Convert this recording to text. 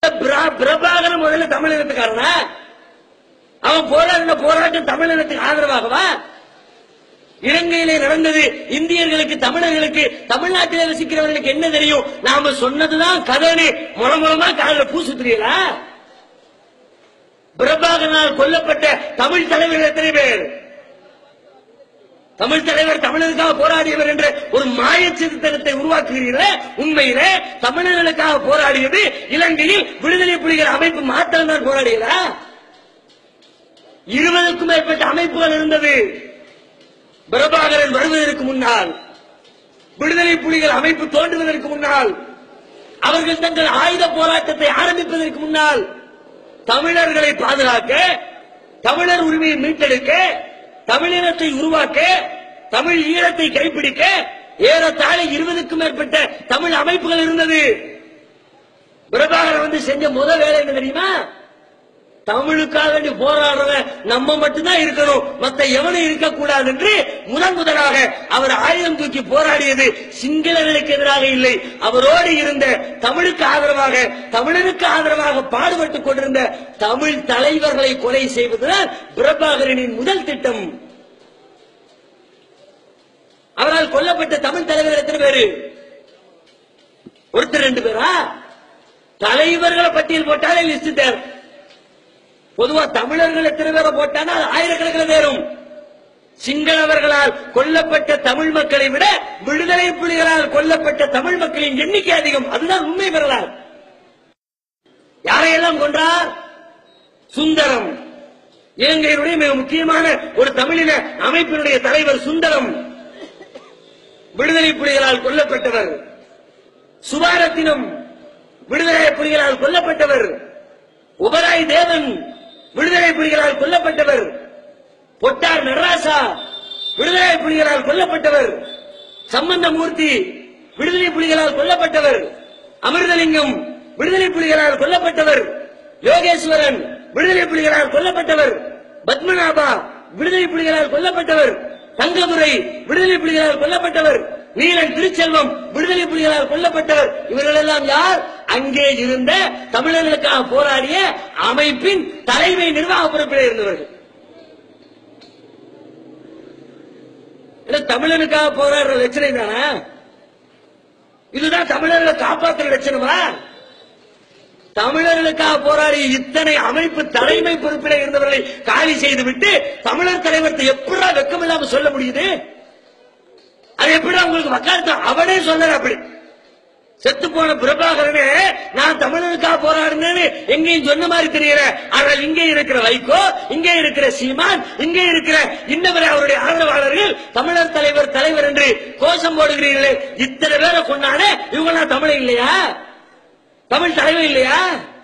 பிரா- பிரபாகரன் முதல்ல தமிழினத்துக்காரனா அவன் போராடின போராட்டம் தமிழினத்துக்கு ஆதரவாகவா இலங்கையிலே நடந்தது இந்தியர்களுக்கு தமிழர்களுக்கு தமிழ்நாட்டிலே வசிக்கிறவர்களுக்கு என்ன தெரியும் நாம சொன்னதுதான் கதைன்னு முற முறமா காலில் பூசு தெரியலா பிரபாகரனால் கொல்லப்பட்ட தமிழ் தலைவர்கள் எத்தனை பேர் தமிழ் தலைவர் தமிழருக்காக போராடியவர் என்ற ஒரு மாய சிறுத்தனத்தை உருவாக்குகிறீர்களே உண்மையிலே தமிழர்களுக்காக போராடியது இலங்கையில் விடுதலை புலிகள் அமைப்பு மாத்திரம் தான் போராடியதா இருபதுக்கும் மேற்பட்ட அமைப்புகள் இருந்தது பிரபாகரன் வருவதற்கு முன்னால் விடுதலை புலிகள் அமைப்பு தோன்றுவதற்கு முன்னால் அவர்கள் தங்கள் ஆயுத போராட்டத்தை ஆரம்பிப்பதற்கு முன்னால் தமிழர்களை பாதுகாக்க தமிழர் உரிமையை மீட்டெடுக்க தமிழினத்தை உருவாக்க தமிழ் ஈழத்தை கைப்பிடிக்க ஏறத்தாழ இருபதுக்கும் மேற்பட்ட தமிழ் அமைப்புகள் இருந்தது பிரபாகரன் வந்து செஞ்ச முதல் வேலை என்ன தெரியுமா தமிழுக்காக வேண்டி போராடுறவன் நம்ம மட்டும்தான் இருக்கணும் மத்த எவனும் இருக்கக்கூடாது என்று முதன் முதலாக அவர் ஆயுதம் தூக்கி போராடியது சிங்களர்களுக்கு எதிராக இல்லை அவரோடு இருந்த தமிழுக்கு ஆதரவாக தமிழனுக்கு ஆதரவாக பாடுபட்டுக் கொண்டிருந்த தமிழ் தலைவர்களை கொலை செய்வதுதான் பிரபாகரனின் முதல் திட்டம் அவரால் கொல்லப்பட்ட தமிழ் தலைவர் எத்தனை பேரு ஒருத்தர் ரெண்டு பேரா தலைவர்களை பட்டியல் போட்டாலே லிஸ்ட் தேவை பொதுவா தமிழர்கள் எத்தனை பேரை போட்டானா அது ஆயிரக்கணக்கில் தேரும் சிங்களவர்களால் கொல்லப்பட்ட தமிழ் மக்களை விட விடுதலை புலிகளால் கொல்லப்பட்ட தமிழ் மக்களின் எண்ணிக்கை அதிகம் அதுதான் உண்மை வரலாறு யாரையெல்லாம் கொன்றார் சுந்தரம் இலங்கையினுடைய மிக முக்கியமான ஒரு தமிழின அமைப்பினுடைய தலைவர் சுந்தரம் விடுதலை புலிகளால் கொல்லப்பட்டவர் சுபாரத்தினம் விடுதலை புலிகளால் கொல்லப்பட்டவர் உபராய் தேவன் விடுதலை புலிகளால் கொல்லப்பட்டவர் பொட்டார் நடராசா விடுதலை புலிகளால் கொல்லப்பட்டவர் சம்பந்தமூர்த்தி விடுதலை புலிகளால் கொல்லப்பட்டவர் அமிர்தலிங்கம் விடுதலை புலிகளால் கொல்லப்பட்டவர் யோகேஸ்வரன் விடுதலை புலிகளால் கொல்லப்பட்டவர் பத்மநாபா விடுதலை புலிகளால் கொல்லப்பட்டவர் தங்கதுரை விடுதலை புலிகளால் கொல்லப்பட்டவர் நீலன் திருச்செல்வம் விடுதலை புலிகளால் கொல்லப்பட்டவர் இவர்கள் எல்லாம் யார் அங்கே இருந்த தமிழர்களுக்காக போராடிய அமைப்பின் தலைமை நிர்வாக பொறுப்பில் இருந்தவர்கள் இல்ல தமிழனுக்காக போராடுற லட்சணம் தானே இதுதான் தமிழர்களை காப்பாற்றுற லட்சணமா தமிழர்களுக்காக போராடிய இத்தனை அமைப்பு தலைமை பொறுப்பில் இருந்தவர்களை காலி செய்துவிட்டு தமிழர் தலைவர்த்தை எப்படா வெக்கம் இல்லாம சொல்ல முடியுது அது எப்படிடா உங்களுக்கு வக்காலத்து அவனே சொல்லல அப்படி செத்து போன பிரபாகரனே நான் தமிழனுக்காக போராடினேன்னு எங்கேயும் சொன்ன மாதிரி தெரியல ஆனால் இங்கே இருக்கிற வைகோ இங்கே இருக்கிற சீமான் இங்கே இருக்கிற இன்னவரை அவருடைய ஆதரவாளர்கள் தமிழர் தலைவர் தலைவர் என்று கோஷம் போடுகிறீர்களே இத்தனை பேரை கொண்டானே இவங்க தமிழ் இல்லையா தமிழ் தலைவர் இல்லையா